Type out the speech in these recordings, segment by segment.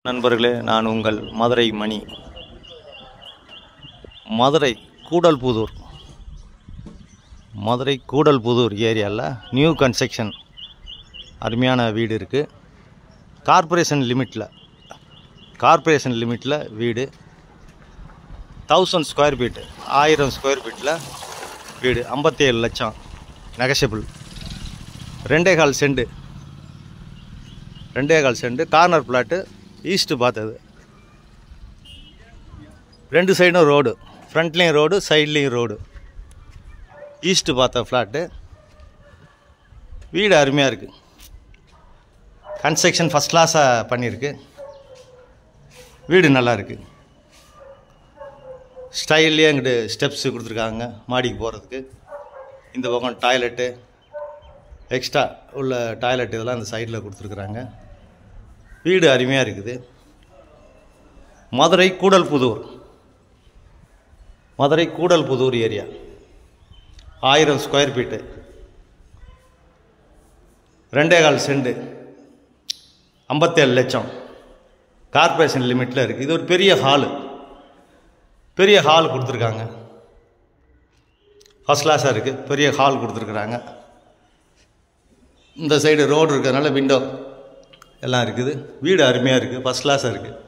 நண்பர்களே நான் உங்கள் மதுரை மணி மதுரை கூடல்புதூர் மதுரை கூடல்புதூர் ஏரியாவில் நியூ கன்ஸ்ட்ரக்ஷன் அருமையான வீடு இருக்குது கார்ப்பரேஷன் லிமிட்டில் கார்ப்பரேஷன் லிமிட்டில் வீடு தௌசண்ட் ஸ்கொயர் ஃபீட்டு ஆயிரம் ஸ்கொயர் ஃபீட்டில் வீடு ஐம்பத்தேழு லட்சம் நெகஷபிள் ரெண்டே கால் செண்டு ரெண்டே கால் செண்டு கார்னர் பிளாட்டு ஈஸ்ட்டு பார்த்தது ரெண்டு சைடும் ரோடு ஃப்ரண்ட்லேயும் ரோடு சைட்லேயும் ரோடு ஈஸ்ட்டு பார்த்த ஃப்ளாட்டு வீடு அருமையாக இருக்குது கன்ஸ்ட்ரக்ஷன் ஃபஸ்ட் கிளாஸாக பண்ணியிருக்கு வீடு நல்லா இருக்குது ஸ்டைல்லையே அங்கிட்டு ஸ்டெப்ஸு கொடுத்துருக்காங்க மாடிக்கு போகிறதுக்கு இந்த பக்கம் டாய்லெட்டு எக்ஸ்ட்ரா உள்ள டாய்லெட் இதெல்லாம் அந்த சைடில் கொடுத்துருக்குறாங்க வீடு அருமையாக இருக்குது மதுரை கூடல்புதூர் மதுரை கூடல்புதூர் ஏரியா ஆயிரம் ஸ்கொயர் ஃபீட்டு ரெண்டே கால் செண்டு ஐம்பத்தேழு லட்சம் கார்ப்பரேஷன் லிமிட்டில் இருக்குது இது ஒரு பெரிய ஹாலு பெரிய ஹால் கொடுத்துருக்காங்க ஃபஸ்ட் கிளாஸாக இருக்குது பெரிய ஹால் கொடுத்துருக்குறாங்க இந்த சைடு ரோடு இருக்கிறதுனால விண்டோ எல்லாம் இருக்குது வீடு அருமையாக இருக்குது ஃபஸ்ட் கிளாஸாக இருக்குது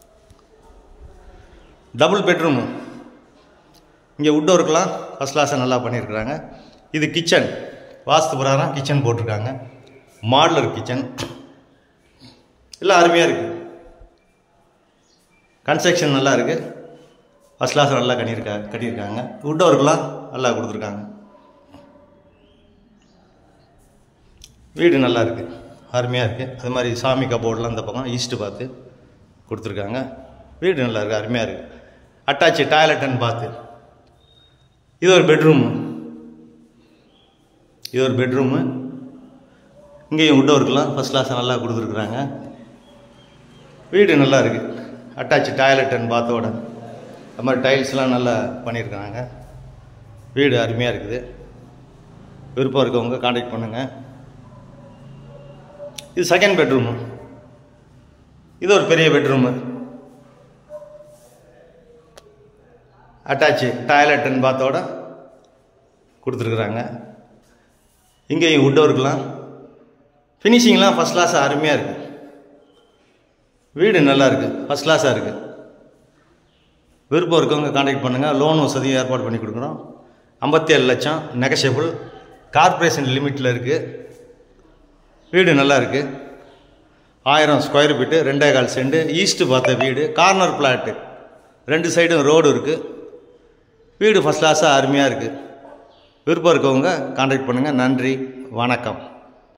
டபுள் பெட்ரூமு இங்கே உட் ஒர்க்லாம் ஃபஸ்ட் கிளாஸாக நல்லா பண்ணியிருக்கிறாங்க இது கிச்சன் வாஸ்து பிரகாரம் கிச்சன் போட்டிருக்காங்க மாடலர் கிச்சன் எல்லாம் அருமையாக இருக்குது கன்ஸ்ட்ரக்ஷன் நல்லா இருக்குது ஃபஸ்ட் கிளாஸ் நல்லா கட்டியிருக்கா கட்டியிருக்காங்க உட் ஒர்க்லாம் நல்லா கொடுத்துருக்காங்க வீடு நல்லா இருக்குது அருமையாக இருக்குது அது மாதிரி சாமி கபோர்டெலாம் இந்த பக்கம் ஈஸ்ட்டு பார்த்து கொடுத்துருக்காங்க வீடு நல்லா இருக்குது அருமையாக இருக்குது அட்டாச்சு டாய்லெட்டுன்னு பார்த்து இது ஒரு பெட்ரூமு இது ஒரு பெட்ரூமு இங்கேயும் உட் ஒர்க்கெலாம் ஃபஸ்ட் கிளாஸ் நல்லா கொடுத்துருக்குறாங்க வீடு நல்லா இருக்குது அட்டாச்சு டாய்லெட்டுன்னு பார்த்தோட அது மாதிரி டைல்ஸ்லாம் நல்லா பண்ணியிருக்காங்க வீடு அருமையாக இருக்குது விருப்பம் இருக்கவங்க காண்டாக்ட் பண்ணுங்கள் இது செகண்ட் பெட்ரூமு இது ஒரு பெரிய பெட்ரூமு அட்டாச்சு டாய்லெட்டுன்னு பார்த்தோட கொடுத்துருக்குறாங்க இங்கேயும் உட் ஒர்க்லாம் ஃபினிஷிங்லாம் ஃபஸ்ட் கிளாஸாக அருமையாக இருக்குது வீடு நல்லா இருக்குது ஃபஸ்ட் கிளாஸாக இருக்குது விருப்பம் இருக்கவங்க காண்டாக்ட் பண்ணுங்கள் லோன் வசதியும் ஏற்பாடு பண்ணி கொடுக்குறோம் ஐம்பத்தேழு லட்சம் நெகஷபிள் கார்ப்பரேஷன் லிமிட்டில் இருக்குது வீடு நல்லா இருக்குது ஆயிரம் ஸ்கொயர் ஃபீட்டு ரெண்டே கால் செண்டு ஈஸ்ட்டு பார்த்த வீடு கார்னர் பிளாட்டு ரெண்டு சைடும் ரோடு இருக்குது வீடு ஃபஸ்ட் கிளாஸாக அருமையாக இருக்குது விருப்பம் இருக்கவங்க காண்டாக்ட் பண்ணுங்கள் நன்றி வணக்கம்